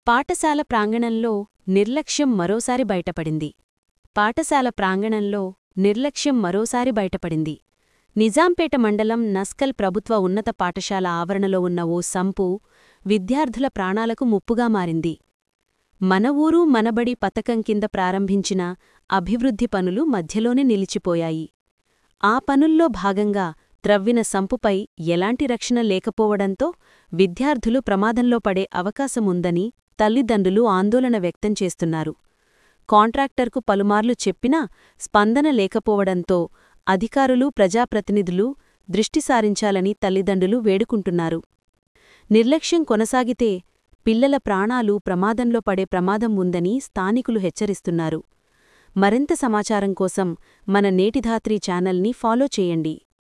పాఠశాల ప్రాంగణంలో నిర్లక్ష్యం మరోసారి బయటపడింది పాఠశాల ప్రాంగణంలో నిర్లక్ష్యం మరోసారి బయటపడింది నిజాంపేట మండలం నస్కల్ ప్రభుత్వ ఉన్నత పాఠశాల ఆవరణలో ఉన్న ఓ సంపు విద్యార్థుల ప్రాణాలకు ముప్పుగా మారింది మన ఊరు మనబడి పథకం కింద ప్రారంభించిన అభివృద్ధి పనులు మధ్యలోనే నిలిచిపోయాయి ఆ పనుల్లో భాగంగా త్రవ్విన సంపుపై ఎలాంటి రక్షణ లేకపోవడంతో విద్యార్థులు ప్రమాదంలో పడే అవకాశముందని తల్లిదండ్రులు ఆందోళన వ్యక్తం చేస్తున్నారు కాంట్రాక్టర్కు పలుమార్లు చెప్పినా స్పందన లేకపోవడంతో అధికారులు ప్రజాప్రతినిధులు దృష్టి సారించాలని తల్లిదండ్రులు వేడుకుంటున్నారు నిర్లక్ష్యం కొనసాగితే పిల్లల ప్రాణాలు ప్రమాదంలో పడే ప్రమాదం ఉందని స్థానికులు హెచ్చరిస్తున్నారు మరింత సమాచారం కోసం మన నేటిధాత్రి ఛానల్ని ఫాలో చేయండి